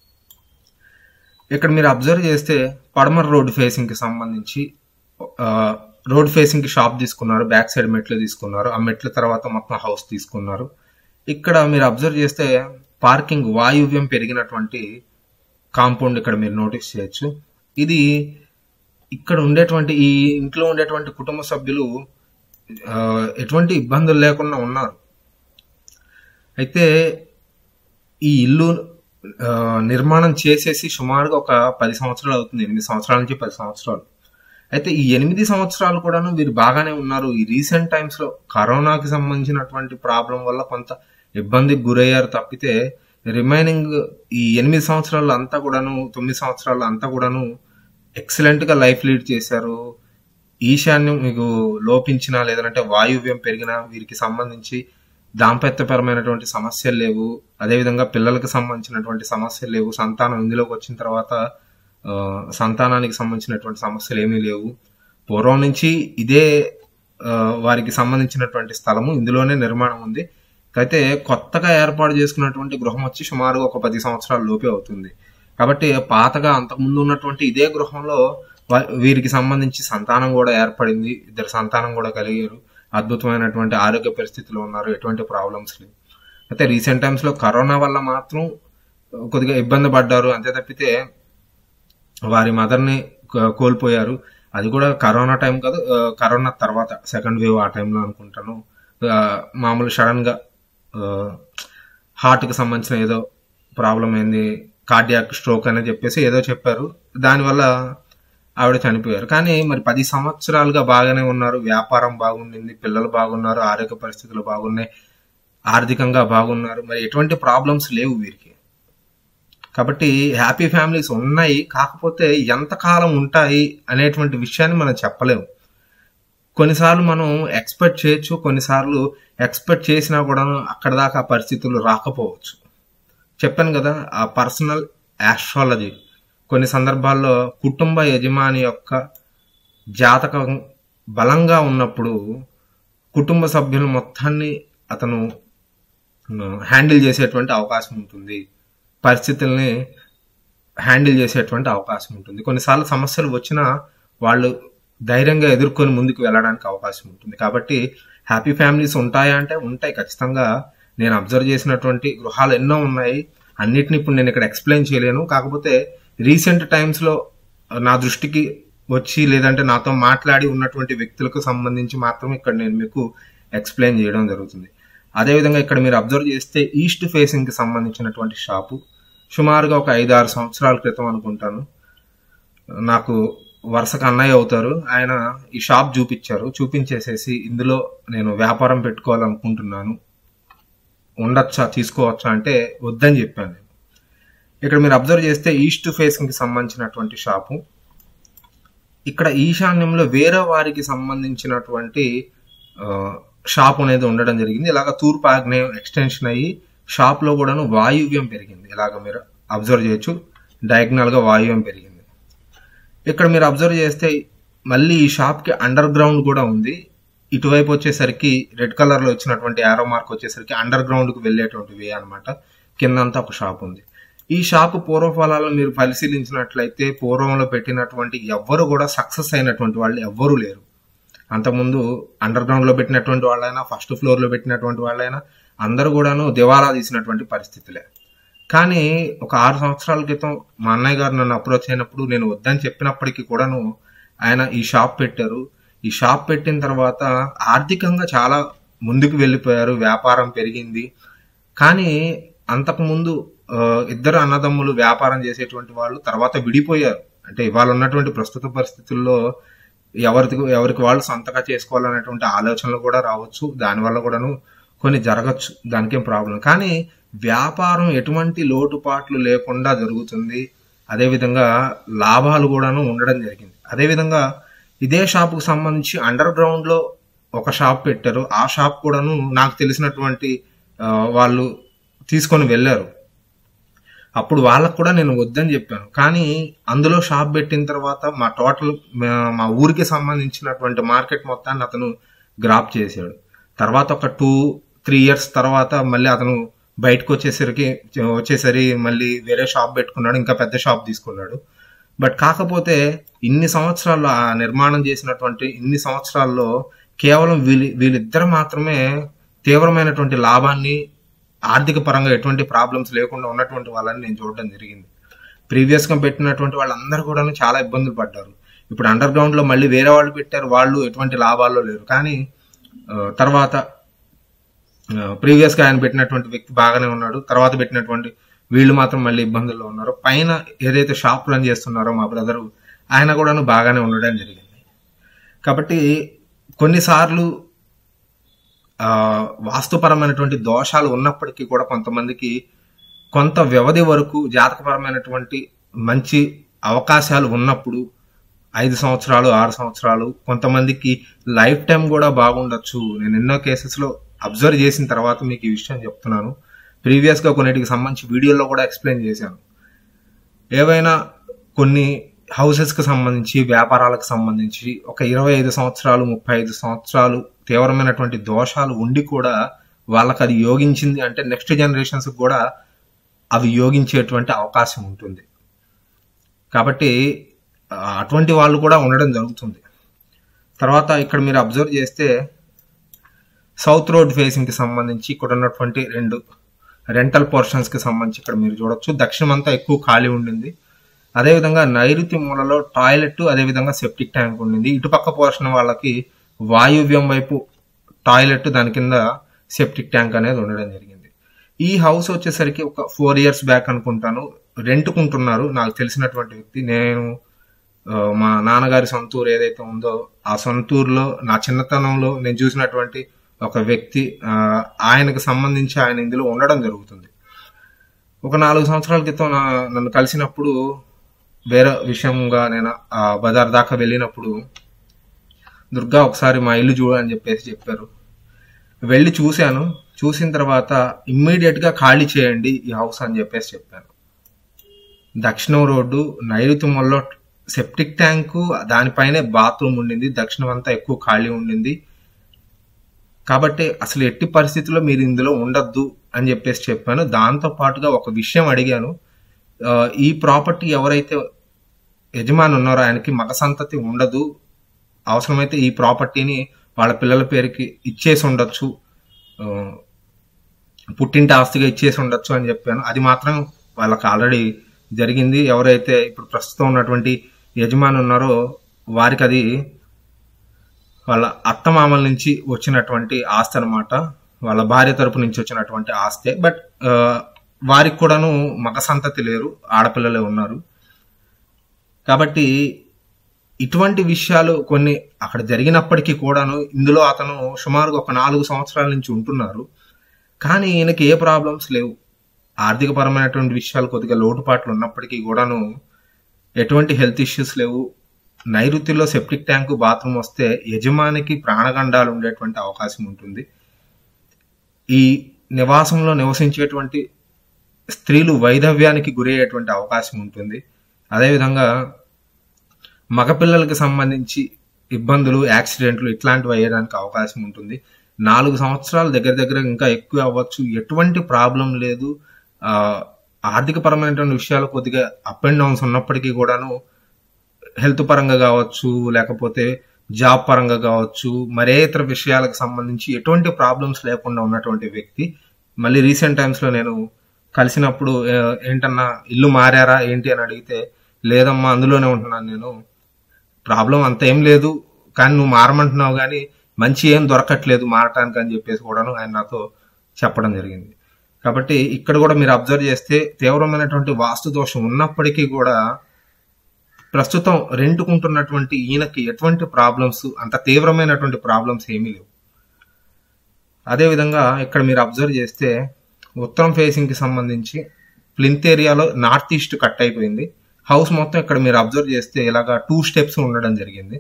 A: ఇక్కడ మీరు అబ్జర్వ్ చేస్తే పడమర రోడ్ ఫేసింగ్ కి సంబంధించి ఆ, రోడ్ ఫేసింగ్ కి షాప్ తీసుకున్నారు బ్యాక్ సైడ్ మెట్లు తీసుకున్నారు ఆ మెట్ల తర్వాత మొత్తం హౌస్ తీసుకున్నారు ఇక్కడ మీరు అబ్జర్వ్ చేస్తే పార్కింగ్ వాయువ్యం పెరిగినటువంటి కాంపౌండ్ ఇక్కడ మీరు నోటీస్ చేయొచ్చు ఇది ఇక్కడ ఉండేటువంటి ఈ ఇంట్లో ఉండేటువంటి కుటుంబ సభ్యులు ఆ, ఎటువంటి ఇబ్బందులు లేకుండా ఉన్నారు అయితే ఈ ఇల్లు ఆ, నిర్మాణం చేసేసి సుమారుగా ఒక పది సంవత్సరాలు అవుతుంది ఎనిమిది సంవత్సరాల నుంచి పది సంవత్సరాలు అయితే ఈ ఎనిమిది సంవత్సరాలు కూడాను వీరు బాగానే ఉన్నారు ఈ రీసెంట్ టైమ్స్ లో కరోనాకి సంబంధించినటువంటి ప్రాబ్లం వల్ల కొంత ఇబ్బందికి గురయ్యారు తప్పితే రిమైనింగ్ ఈ ఎనిమిది సంవత్సరాలు అంతా కూడాను తొమ్మిది సంవత్సరాలు అంతా కూడాను ఎక్సలెంట్ గా లైఫ్ లీడ్ చేశారు ఈశాన్యం మీకు లోపించినా లేదంటే వాయువ్యం పెరిగినా వీరికి సంబంధించి దాంపత్యపరమైనటువంటి సమస్యలు లేవు అదేవిధంగా పిల్లలకు సంబంధించినటువంటి సమస్యలు లేవు సంతానం ఇందులోకి వచ్చిన తర్వాత ఆ, సంతానానికి సంబంధించినటువంటి సమస్యలు ఏమీ లేవు పూర్వం నుంచి ఇదే ఆ, వారికి సంబంధించినటువంటి స్థలము ఇందులోనే నిర్మాణం ఉంది అయితే కొత్తగా ఏర్పాటు చేసుకున్నటువంటి గృహం వచ్చి సుమారుగా ఒక పది సంవత్సరాల లోపే అవుతుంది కాబట్టి పాతగా అంతకుముందు ఉన్నటువంటి ఇదే గృహంలో వా- వీరికి సంబంధించి సంతానం కూడా ఏర్పడింది ఇద్దరు సంతానం కూడా కలిగారు అద్భుతమైనటువంటి ఆరోగ్య పరిస్థితిలో ఉన్నారు ఎటువంటి ప్రాబ్లమ్స్ లేవు అయితే రీసెంట్ టైమ్స్ లో కరోనా వల్ల మాత్రం కొద్దిగా ఇబ్బంది పడ్డారు అంతే తప్పితే వారి మదర్ని కోల్పోయారు అది కూడా కరోనా టైం కాదు ఆ, కరోనా తర్వాత సెకండ్ వేవ్ ఆ టైంలో అనుకుంటాను ఆ, మామూలు సడన్ గా హార్ట్ కి సంబంధించిన ఏదో ప్రాబ్లం అయింది కార్డియాక్ స్ట్రోక్ అని చెప్పేసి ఏదో చెప్పారు దానివల్ల ఆవిడ చనిపోయారు కానీ మరి పది సంవత్సరాలుగా బాగానే ఉన్నారు వ్యాపారం బాగుండింది పిల్లలు బాగున్నారు ఆరోగ్య పరిస్థితులు బాగున్నాయి ఆర్థికంగా బాగున్నారు మరి ఎటువంటి ప్రాబ్లమ్స్ లేవు వీరికి కాబట్టి హ్యాపీ ఫ్యామిలీస్ ఉన్నాయి కాకపోతే ఎంతకాలం ఉంటాయి అనేటువంటి విషయాన్ని మనం చెప్పలేము కొన్నిసార్లు మనం ఎక్స్పెక్ట్ చేయొచ్చు కొన్నిసార్లు ఎక్స్పెక్ట్ చేసినా కూడా అక్కడ దాకా ఆ పరిస్థితులు రాకపోవచ్చు చెప్పాను కదా ఆ పర్సనల్ ఆస్ట్రాలజీ కొన్ని సందర్భాల్లో కుటుంబ యజమాని యొక్క జాతకం బలంగా ఉన్నప్పుడు కుటుంబ సభ్యుల మొత్తాన్ని అతను హ్యాండిల్ చేసేటువంటి అవకాశం ఉంటుంది పరిస్థితుల్ని హ్యాండిల్ చేసేటువంటి అవకాశం ఉంటుంది కొన్నిసార్లు సమస్యలు వచ్చినా వాళ్ళు ధైర్యంగా ఎదుర్కొని ముందుకు వెళ్ళడానికి అవకాశం ఉంటుంది కాబట్టి హ్యాపీ ఫ్యామిలీస్ ఉంటాయా అంటే ఉంటాయి ఖచ్చితంగా నేను అబ్జర్వ్ చేసినటువంటి గృహాలు ఎన్నో ఉన్నాయి అన్నిటిని ఇప్పుడు నేను ఇక్కడ ఎక్స్ప్లెయిన్ చేయలేను కాకపోతే రీసెంట్ టైమ్స్ లో నా దృష్టికి వచ్చి లేదంటే నాతో మాట్లాడి ఉన్నటువంటి వ్యక్తులకు సంబంధించి మాత్రమే ఇక్కడ నేను మీకు ఎక్స్ప్లెయిన్ చేయడం జరుగుతుంది అదేవిధంగా ఇక్కడ మీరు అబ్జర్వ్ చేస్తే ఈస్ట్ ఫేసింగ్ కి సంబంధించినటువంటి షాపు సుమారుగా ఒక ఐదు ఆరు సంవత్సరాల క్రితం అనుకుంటాను నాకు వరుసకు అన్నయ్య అవుతారు ఆయన ఈ షాప్ చూపించారు చూపించేసేసి ఇందులో నేను వ్యాపారం పెట్టుకోవాలనుకుంటున్నాను ఉండొచ్చా తీసుకోవచ్చా అంటే వద్దని చెప్పాను నేను ఇక్కడ మీరు అబ్జర్వ్ చేస్తే ఈస్ట్ ఫేసింగ్ కి సంబంధించినటువంటి షాపు ఇక్కడ ఈశాన్యంలో వేరే వారికి సంబంధించినటువంటి ఆ, షాప్ అనేది ఉండడం జరిగింది ఇలాగ తూర్పు ఆగ్నేయం ఎక్స్టెన్షన్ అయ్యి షాప్ లో కూడాను వాయువ్యం పెరిగింది ఇలాగ మీరు అబ్జర్వ్ చేయొచ్చు డయాగ్నల్ గా వాయువ్యం పెరిగింది ఇక్కడ మీరు అబ్జర్వ్ చేస్తే మళ్ళీ ఈ షాప్ కి అండర్ గ్రౌండ్ కూడా ఉంది ఇటువైపు వచ్చేసరికి రెడ్ కలర్ లో వచ్చినటువంటి యారో మార్క్ వచ్చేసరికి అండర్ గ్రౌండ్ కు వెళ్ళేటువంటి వే అనమాట కిందంతా ఒక షాప్ ఉంది ఈ షాపు పూర్వఫలాలను మీరు పరిశీలించినట్లయితే పూర్వంలో పెట్టినటువంటి ఎవ్వరు కూడా సక్సెస్ అయినటువంటి వాళ్ళు ఎవ్వరూ లేరు అంతకుముందు అండర్ గ్రౌండ్ లో పెట్టినటువంటి వాళ్ళైనా ఫస్ట్ ఫ్లోర్ లో పెట్టినటువంటి వాళ్ళైనా అందరూ కూడాను దివాలా తీసినటువంటి పరిస్థితులే కానీ ఒక ఆరు సంవత్సరాల క్రితం మా అన్నయ్య గారు నన్ను అప్రోచ్ అయినప్పుడు నేను వద్దని చెప్పినప్పటికీ కూడాను ఆయన ఈ షాప్ పెట్టారు ఈ షాప్ పెట్టిన తర్వాత ఆర్థికంగా చాలా ముందుకు వెళ్ళిపోయారు వ్యాపారం పెరిగింది కానీ అంతకుముందు ఆ, ఇద్దరు అన్నదమ్ములు వ్యాపారం చేసేటువంటి వాళ్ళు తర్వాత విడిపోయారు అంటే ఇవాళ ఉన్నటువంటి ప్రస్తుత పరిస్థితుల్లో ఎవరికి ఎవరికి వాళ్ళు సొంతగా చేసుకోవాలనేటువంటి ఆలోచనలు కూడా రావచ్చు దానివల్ల కూడాను కొన్ని జరగచ్చు దానికేం ప్రాబ్లం కానీ వ్యాపారం ఎటువంటి లోటుపాట్లు లేకుండా జరుగుతుంది అదేవిధంగా లాభాలు కూడాను ఉండడం జరిగింది అదేవిధంగా ఇదే షాపుకు సంబంధించి అండర్ గ్రౌండ్ లో ఒక షాప్ పెట్టారు ఆ షాప్ కూడాను నాకు తెలిసినటువంటి ఆ, వాళ్ళు తీసుకొని వెళ్ళారు అప్పుడు వాళ్ళకు కూడా నేను వద్దని చెప్పాను కానీ అందులో షాప్ పెట్టిన తర్వాత మా టోటల్ మా- మా ఊరికి సంబంధించినటువంటి మార్కెట్ మొత్తాన్ని అతను గ్రాప్ చేశాడు తర్వాత ఒక టూ త్రీ ఇయర్స్ తర్వాత మళ్ళీ అతను బయటకు వచ్చేసరికి వచ్చేసరి మళ్ళీ వేరే షాప్ పెట్టుకున్నాడు ఇంకా పెద్ద షాప్ తీసుకున్నాడు బట్ కాకపోతే ఇన్ని సంవత్సరాల్లో ఆ నిర్మాణం చేసినటువంటి ఇన్ని సంవత్సరాల్లో కేవలం వీళ్ళ వీళ్ళిద్దరు మాత్రమే తీవ్రమైనటువంటి లాభాన్ని ఆర్థిక పరంగా ఎటువంటి ప్రాబ్లమ్స్ లేకుండా ఉన్నటువంటి వాళ్ళని నేను చూడడం జరిగింది ప్రీవియస్ గా పెట్టినటువంటి వాళ్ళందరూ కూడా చాలా ఇబ్బందులు పడ్డారు ఇప్పుడు అండర్ గ్రౌండ్ లో మళ్ళీ వేరే వాళ్ళు పెట్టారు వాళ్ళు ఎటువంటి లాభాల్లో లేరు కానీ ఆ, తర్వాత ప్రీవియస్ గా ఆయన పెట్టినటువంటి వ్యక్తి బాగానే ఉన్నాడు తర్వాత పెట్టినటువంటి వీళ్ళు మాత్రం మళ్ళీ ఇబ్బందుల్లో ఉన్నారు పైన ఏదైతే షాప్ రన్ చేస్తున్నారో మా బ్రదరు ఆయన కూడాను బాగానే ఉండడం జరిగింది కాబట్టి కొన్నిసార్లు ఆ, వాస్తుపరమైనటువంటి దోషాలు ఉన్నప్పటికీ కూడా కొంతమందికి కొంత వ్యవధి వరకు జాతకపరమైనటువంటి మంచి అవకాశాలు ఉన్నప్పుడు ఐదు సంవత్సరాలు ఆరు సంవత్సరాలు కొంతమందికి లైఫ్ టైం కూడా బాగుండొచ్చు నేను ఎన్నో కేసెస్లో అబ్జర్వ్ చేసిన తర్వాత మీకు ఈ విషయం చెప్తున్నాను ప్రీవియస్గా కొన్నిటికి సంబంధించి వీడియోలో కూడా ఎక్స్ప్లెయిన్ చేశాను ఏవైనా కొన్ని హౌసెస్కి సంబంధించి వ్యాపారాలకు సంబంధించి ఒక ఇరవై ఐదు సంవత్సరాలు ముప్పై ఐదు సంవత్సరాలు తీవ్రమైనటువంటి దోషాలు ఉండి కూడా వాళ్ళకి అది యోగించింది అంటే నెక్స్ట్ జనరేషన్స్ కూడా అవి యోగించేటువంటి అవకాశం ఉంటుంది కాబట్టి ఆ, అటువంటి వాళ్ళు కూడా ఉండడం జరుగుతుంది తర్వాత ఇక్కడ మీరు అబ్జర్వ్ చేస్తే సౌత్ రోడ్ ఫేసింగ్కి సంబంధించి ఇక్కడ ఉన్నటువంటి రెండు రెంటల్ పోర్షన్స్కి సంబంధించి ఇక్కడ మీరు చూడొచ్చు దక్షిణం అంతా ఎక్కువ ఖాళీ ఉండింది అదేవిధంగా నైరుతి మూలలో టాయిలెట్ అదేవిధంగా సెప్టిక్ ట్యాంక్ ఉండింది ఇటుపక్క పోర్షన్ వాళ్ళకి వాయువ్యం వైపు టాయిలెట్ దాని కింద సెప్టిక్ ట్యాంక్ అనేది ఉండడం జరిగింది ఈ హౌస్ వచ్చేసరికి ఒక ఫోర్ ఇయర్స్ బ్యాక్ అనుకుంటాను రెంట్కుంటున్నారు నాకు తెలిసినటువంటి వ్యక్తి నేను ఆ, మా నాన్నగారి సొంతూరు ఏదైతే ఉందో ఆ సొంతూరులో నా చిన్నతనంలో నేను చూసినటువంటి ఒక వ్యక్తి ఆ, ఆయనకు సంబంధించి ఆయన ఇందులో ఉండడం జరుగుతుంది ఒక నాలుగు సంవత్సరాల క్రితం నా- నన్ను కలిసినప్పుడు వేరే విషయంగా నేను ఆ బజార్ దాకా వెళ్ళినప్పుడు దుర్గా ఒకసారి మా ఇల్లు చూడు అని చెప్పేసి చెప్పారు వెళ్ళి చూశాను చూసిన తర్వాత ఇమ్మీడియట్ గా ఖాళీ చేయండి ఈ హౌస్ అని చెప్పేసి చెప్పాను దక్షిణం రోడ్డు నైరుతి మొల్లో సెప్టిక్ ట్యాంకు దానిపైనే బాత్రూమ్ ఉండింది దక్షిణం అంతా ఎక్కువ ఖాళీ ఉండింది కాబట్టి అసలు ఎట్టి పరిస్థితుల్లో మీరు ఇందులో ఉండొద్దు అని చెప్పేసి చెప్పాను దాంతో పాటుగా ఒక విషయం అడిగాను ఆ, ఈ ప్రాపర్టీ ఎవరైతే యజమాని ఉన్నారో ఆయనకి మగ సంతతి ఉండదు అవసరమైతే ఈ ప్రాపర్టీని వాళ్ళ పిల్లల పేరుకి ఇచ్చేసి ఉండొచ్చు ఆ, పుట్టింటి ఆస్తిగా ఇచ్చేసి ఉండొచ్చు అని చెప్పాను అది మాత్రం వాళ్ళకి ఆల్రెడీ జరిగింది ఎవరైతే ఇప్పుడు ప్రస్తుతం ఉన్నటువంటి యజమాని ఉన్నారో వారికి అది వాళ్ళ అత్తమామల నుంచి వచ్చినటువంటి ఆస్తి అనమాట వాళ్ళ భార్య తరపు నుంచి వచ్చినటువంటి ఆస్తే బట్ ఆ, వారికి కూడాను మగ సంతతి లేరు ఆడపిల్లలే ఉన్నారు కాబట్టి ఇటువంటి విషయాలు కొన్ని అక్కడ జరిగినప్పటికీ కూడాను ఇందులో అతను సుమారుగా ఒక నాలుగు సంవత్సరాల నుంచి ఉంటున్నారు కానీ ఈయనకి ఏ ప్రాబ్లమ్స్ లేవు ఆర్థిక పరమైనటువంటి విషయాలు కొద్దిగా లోటుపాట్లు ఉన్నప్పటికీ కూడాను ఎటువంటి హెల్త్ ఇష్యూస్ లేవు నైరుతిలో సెప్టిక్ ట్యాంకు బాత్రూమ్ వస్తే యజమానికి ప్రాణగండాలు ఉండేటువంటి అవకాశం ఉంటుంది ఈ నివాసంలో నివసించేటువంటి స్త్రీలు వైధవ్యానికి గురయ్యేటువంటి అవకాశం ఉంటుంది అదేవిధంగా మగపిల్లలకి సంబంధించి ఇబ్బందులు యాక్సిడెంట్లు ఇట్లాంటివి అయ్యడానికి అవకాశం ఉంటుంది నాలుగు సంవత్సరాల దగ్గర దగ్గర ఇంకా ఎక్కువ అవ్వచ్చు ఎటువంటి ప్రాబ్లం లేదు ఆ, ఆర్థిక పరమైనటువంటి విషయాలు కొద్దిగా అప్ అండ్ డౌన్స్ ఉన్నప్పటికీ కూడాను హెల్త్ పరంగా కావచ్చు లేకపోతే జాబ్ పరంగా కావచ్చు మరే ఇతర విషయాలకు సంబంధించి ఎటువంటి ప్రాబ్లమ్స్ లేకుండా ఉన్నటువంటి వ్యక్తి మళ్ళీ రీసెంట్ టైమ్స్ లో నేను కలిసినప్పుడు "ఏ, ఏంటన్నా ఇల్లు మారారా ఏంటి అని అడిగితే లేదమ్మా అందులోనే ఉంటున్నాను నేను ప్రాబ్లం అంత ఏం లేదు కానీ నువ్వు మారమంటున్నావు కానీ మంచి ఏం దొరకట్లేదు మారటానికి అని చెప్పేసి కూడాను ఆయన నాతో చెప్పడం జరిగింది కాబట్టి ఇక్కడ కూడా మీరు అబ్జర్వ్ చేస్తే తీవ్రమైనటువంటి వాస్తు దోషం ఉన్నప్పటికీ కూడా ప్రస్తుతం రెంటుకుంటున్నటువంటి ఈయనకి ఎటువంటి ప్రాబ్లమ్స్ అంత తీవ్రమైనటువంటి ప్రాబ్లమ్స్ ఏమీ లేవు అదేవిధంగా ఇక్కడ మీరు అబ్జర్వ్ చేస్తే ఉత్తరం ఫేసింగ్ కి సంబంధించి ప్లింత్ ఏరియాలో నార్త్ ఈస్ట్ కట్ అయిపోయింది హౌస్ మొత్తం ఇక్కడ మీరు అబ్జర్వ్ చేస్తే ఇలాగా టూ స్టెప్స్ ఉండడం జరిగింది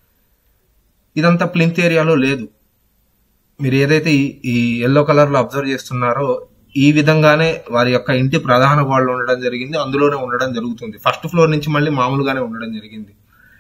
A: ఇదంతా ప్లింత్ ఏరియాలో లేదు మీరు ఏదైతే ఈ- ఈ ఎల్లో కలర్ లో అబ్జర్వ్ చేస్తున్నారో ఈ విధంగానే వారి యొక్క ఇంటి ప్రధాన గోడలు ఉండడం జరిగింది అందులోనే ఉండడం జరుగుతుంది ఫస్ట్ ఫ్లోర్ నుంచి మళ్ళీ మామూలుగానే ఉండడం జరిగింది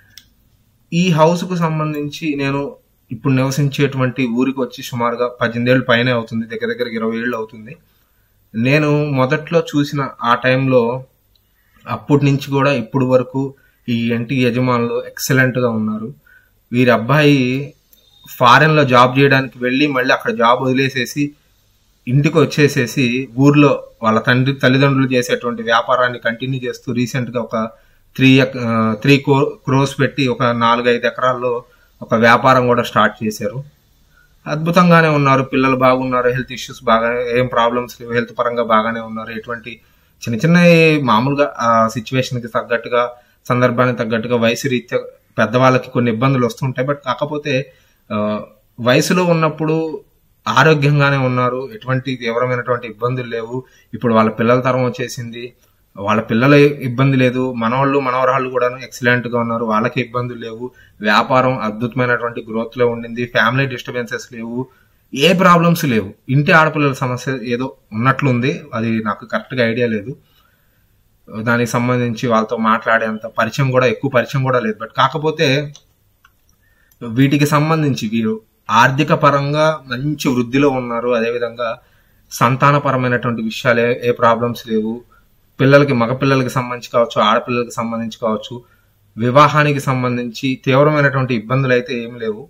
A: ఈ హౌస్ కు సంబంధించి నేను ఇప్పుడు నివసించేటువంటి ఊరికి వచ్చి సుమారుగా పద్దెనిమిది ఏళ్ళు పైనే అవుతుంది దగ్గర దగ్గర ఇరవై ఏళ్ళు అవుతుంది నేను మొదట్లో చూసిన ఆ టైంలో అప్పటి నుంచి కూడా ఇప్పుడు వరకు ఈ ఇంటి యజమానులు ఎక్సలెంట్ గా ఉన్నారు వీరి అబ్బాయి ఫారెన్ లో జాబ్ చేయడానికి వెళ్ళి మళ్ళీ అక్కడ జాబ్ వదిలేసేసి ఇంటికి వచ్చేసేసి ఊర్లో వాళ్ళ తండ్రి తల్లిదండ్రులు చేసేటువంటి వ్యాపారాన్ని కంటిన్యూ చేస్తూ రీసెంట్ గా ఒక త్రీ త్రీ క్రోస్ పెట్టి ఒక నాలుగైదు ఎకరాల్లో ఒక వ్యాపారం కూడా స్టార్ట్ చేశారు అద్భుతంగానే ఉన్నారు పిల్లలు బాగున్నారు హెల్త్ ఇష్యూస్ బాగా ఏం ప్రాబ్లమ్స్ లేవు హెల్త్ పరంగా బాగానే ఉన్నారు ఎటువంటి చిన్న చిన్న మామూలుగా ఆ సిచ్యువేషన్ కి తగ్గట్టుగా సందర్భానికి తగ్గట్టుగా వయసు రీత్యా పెద్దవాళ్ళకి కొన్ని ఇబ్బందులు వస్తుంటాయి బట్ కాకపోతే ఆ, వయసులో ఉన్నప్పుడు ఆరోగ్యంగానే ఉన్నారు ఎటువంటి తీవ్రమైనటువంటి ఇబ్బందులు లేవు ఇప్పుడు వాళ్ళ పిల్లల తరం వచ్చేసింది వాళ్ళ పిల్లల ఇబ్బంది లేదు మనవాళ్ళు మనవరాళ్ళు కూడా ఎక్సలెంట్ గా ఉన్నారు వాళ్ళకి ఇబ్బందులు లేవు వ్యాపారం అద్భుతమైనటువంటి గ్రోత్ లో ఉండింది ఫ్యామిలీ డిస్టర్బెన్సెస్ లేవు ఏ ప్రాబ్లమ్స్ లేవు ఇంటి ఆడపిల్లల సమస్య ఏదో ఉన్నట్లుంది అది నాకు కరెక్ట్ గా ఐడియా లేదు దానికి సంబంధించి వాళ్ళతో మాట్లాడేంత పరిచయం కూడా ఎక్కువ పరిచయం కూడా లేదు బట్ కాకపోతే వీటికి సంబంధించి వీరు ఆర్థిక పరంగా మంచి వృద్ధిలో ఉన్నారు అదేవిధంగా సంతానపరమైనటువంటి విషయాలు ఏ- ఏ ప్రాబ్లమ్స్ లేవు పిల్లలకి మగపిల్లలకి సంబంధించి కావచ్చు ఆడపిల్లలకి సంబంధించి కావచ్చు వివాహానికి సంబంధించి తీవ్రమైనటువంటి ఇబ్బందులు అయితే ఏమి లేవు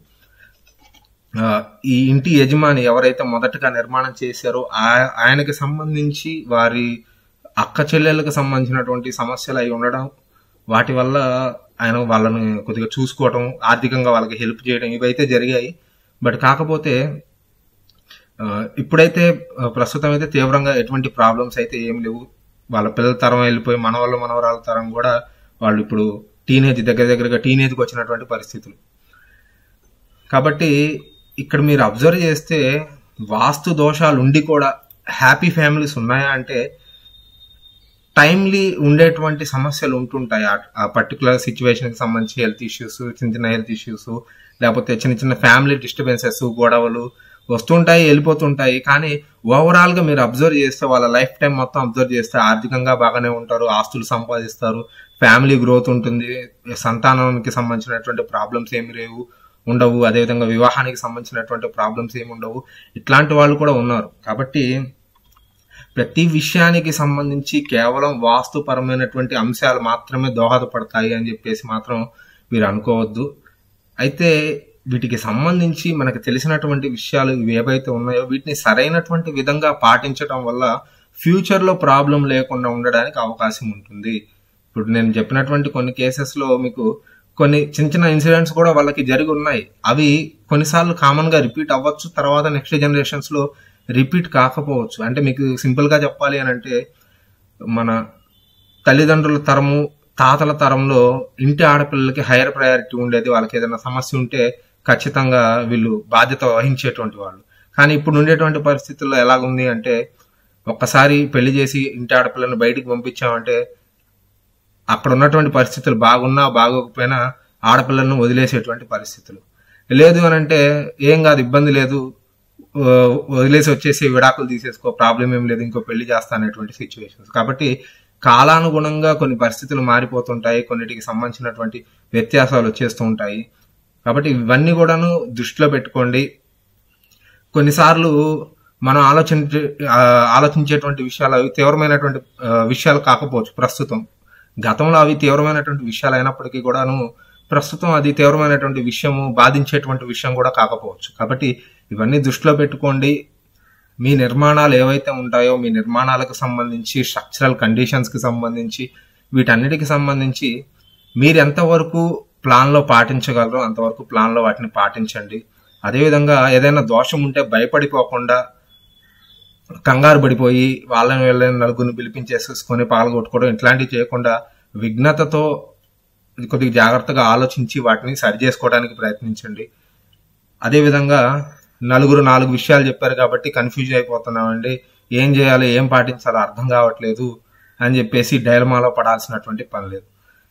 A: ఆ, ఈ ఇంటి యజమాని ఎవరైతే మొదటగా నిర్మాణం చేశారో ఆ- ఆయనకి సంబంధించి వారి అక్క చెల్లెళ్ళకి సంబంధించినటువంటి సమస్యలు అయి ఉండడం వాటి వల్ల ఆయన వాళ్ళని కొద్దిగా చూసుకోవడం ఆర్థికంగా వాళ్ళకి హెల్ప్ చేయడం ఇవైతే జరిగాయి బట్ కాకపోతే ఆ, ఇప్పుడైతే ఆ, ప్రస్తుతం అయితే తీవ్రంగా ఎటువంటి ప్రాబ్లమ్స్ అయితే ఏం లేవు వాళ్ళ పిల్లల తరం వెళ్ళిపోయి మన వాళ్ళ మనవరాల తరం కూడా వాళ్ళు ఇప్పుడు టీనేజ్ దగ్గర దగ్గరగా టీనేజ్కి వచ్చినటువంటి పరిస్థితులు కాబట్టి ఇక్కడ మీరు అబ్జర్వ్ చేస్తే వాస్తు దోషాలు ఉండి కూడా హ్యాపీ ఫ్యామిలీస్ ఉన్నాయా అంటే టైమ్లీ ఉండేటువంటి సమస్యలు ఉంటుంటాయి ఆ- ఆ పర్టికులర్ సిచ్యువేషన్కి సంబంధించి హెల్త్ ఇష్యూస్ చిన్న చిన్న హెల్త్ ఇష్యూస్ లేకపోతే చిన్న చిన్న ఫ్యామిలీ డిస్టర్బెన్సెస్ గొడవలు వస్తుంటాయి వెళ్ళిపోతుంటాయి కానీ ఓవరాల్ గా మీరు అబ్జర్వ్ చేస్తే వాళ్ళ లైఫ్ టైం మొత్తం అబ్జర్వ్ చేస్తే ఆర్థికంగా బాగానే ఉంటారు ఆస్తులు సంపాదిస్తారు ఫ్యామిలీ గ్రోత్ ఉంటుంది సంతానానికి సంబంధించినటువంటి ప్రాబ్లమ్స్ ఏమి లేవు ఉండవు అదేవిధంగా వివాహానికి సంబంధించినటువంటి ప్రాబ్లమ్స్ ఏమి ఉండవు ఇట్లాంటి వాళ్ళు కూడా ఉన్నారు కాబట్టి ప్రతి విషయానికి సంబంధించి కేవలం వాస్తుపరమైనటువంటి అంశాలు మాత్రమే దోహదపడతాయి అని చెప్పేసి మాత్రం మీరు అనుకోవద్దు అయితే వీటికి సంబంధించి మనకు తెలిసినటువంటి విషయాలు ఇవి ఏవైతే ఉన్నాయో వీటిని సరైనటువంటి విధంగా పాటించడం వల్ల ఫ్యూచర్ లో ప్రాబ్లం లేకుండా ఉండడానికి అవకాశం ఉంటుంది ఇప్పుడు నేను చెప్పినటువంటి కొన్ని కేసెస్ లో మీకు కొన్ని చిన్న చిన్న ఇన్సిడెంట్స్ కూడా వాళ్ళకి జరిగి ఉన్నాయి అవి కొన్నిసార్లు కామన్ గా రిపీట్ అవ్వచ్చు తర్వాత నెక్స్ట్ జనరేషన్స్ లో రిపీట్ కాకపోవచ్చు అంటే మీకు సింపుల్ గా చెప్పాలి అని అంటే మన తల్లిదండ్రుల తరము తాతల తరంలో ఇంటి ఆడపిల్లలకి హైయర్ ప్రయారిటీ ఉండేది వాళ్ళకి ఏదైనా సమస్య ఉంటే ఖచ్చితంగా వీళ్ళు బాధ్యత వహించేటువంటి వాళ్ళు కానీ ఇప్పుడు ఉండేటువంటి పరిస్థితుల్లో ఎలాగుంది అంటే ఒక్కసారి పెళ్లి చేసి ఇంటి ఆడపిల్లని బయటికి పంపించామంటే అక్కడ ఉన్నటువంటి పరిస్థితులు బాగున్నా బాగోకపోయినా ఆడపిల్లలను వదిలేసేటువంటి పరిస్థితులు లేదు అని అంటే ఏం కాదు ఇబ్బంది లేదు ఆ, వదిలేసి వచ్చేసి విడాకులు తీసేసుకో ప్రాబ్లం ఏం లేదు ఇంకో పెళ్లి చేస్తా అనేటువంటి సిచ్యువేషన్స్ కాబట్టి కాలానుగుణంగా కొన్ని పరిస్థితులు మారిపోతుంటాయి కొన్నిటికి సంబంధించినటువంటి వ్యత్యాసాలు వచ్చేస్తూ ఉంటాయి కాబట్టి ఇవన్నీ కూడాను దృష్టిలో పెట్టుకోండి కొన్నిసార్లు మనం ఆలోచించే ఆ, ఆలోచించేటువంటి విషయాలు అవి తీవ్రమైనటువంటి ఆ, విషయాలు కాకపోవచ్చు ప్రస్తుతం గతంలో అవి తీవ్రమైనటువంటి విషయాలు అయినప్పటికీ కూడాను ప్రస్తుతం అది తీవ్రమైనటువంటి విషయము బాధించేటువంటి విషయం కూడా కాకపోవచ్చు కాబట్టి ఇవన్నీ దృష్టిలో పెట్టుకోండి మీ నిర్మాణాలు ఏవైతే ఉంటాయో మీ నిర్మాణాలకు సంబంధించి స్ట్రక్చరల్ కండిషన్స్ కి సంబంధించి వీటన్నిటికి సంబంధించి మీరు ఎంతవరకు ప్లాన్ లో పాటించగలరో అంతవరకు ప్లాన్ లో వాటిని పాటించండి అదేవిధంగా ఏదైనా దోషం ఉంటే భయపడిపోకుండా కంగారు పడిపోయి వాళ్ళని వీళ్ళని నలుగురిని పిలిపించేసేసుకొని పాల్గొట్టుకోవడం ఇట్లాంటివి చేయకుండా విఘ్నతతో కొద్దిగా జాగ్రత్తగా ఆలోచించి వాటిని సరి చేసుకోవడానికి ప్రయత్నించండి అదేవిధంగా నలుగురు నాలుగు విషయాలు చెప్పారు కాబట్టి కన్ఫ్యూజ్ అయిపోతున్నామండి ఏం చేయాలి ఏం పాటించాలో అర్థం కావట్లేదు అని చెప్పేసి డైలమాలో పడాల్సినటువంటి పని లేదు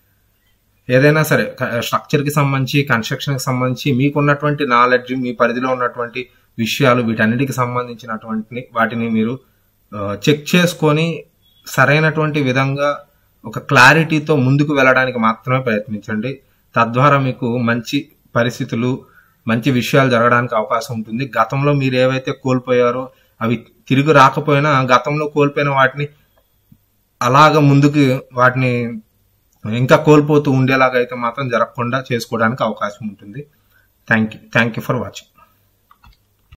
A: ఏదైనా సరే స్ట్రక్చర్ కి సంబంధించి కన్స్ట్రక్షన్ కి సంబంధించి మీకున్నటువంటి నాలెడ్జ్ మీ పరిధిలో ఉన్నటువంటి విషయాలు వీటన్నిటికి సంబంధించినటువంటి వాటిని మీరు చెక్ చేసుకొని సరైనటువంటి విధంగా ఒక క్లారిటీతో ముందుకు వెళ్ళడానికి మాత్రమే ప్రయత్నించండి తద్వారా మీకు మంచి పరిస్థితులు మంచి విషయాలు జరగడానికి అవకాశం ఉంటుంది గతంలో మీరు ఏవైతే కోల్పోయారో అవి తిరిగి రాకపోయినా గతంలో కోల్పోయిన వాటిని అలాగ ముందుకు వాటిని ఇంకా కోల్పోతూ ఉండేలాగా అయితే మాత్రం జరగకుండా చేసుకోవడానికి అవకాశం ఉంటుంది thank you thank you for watching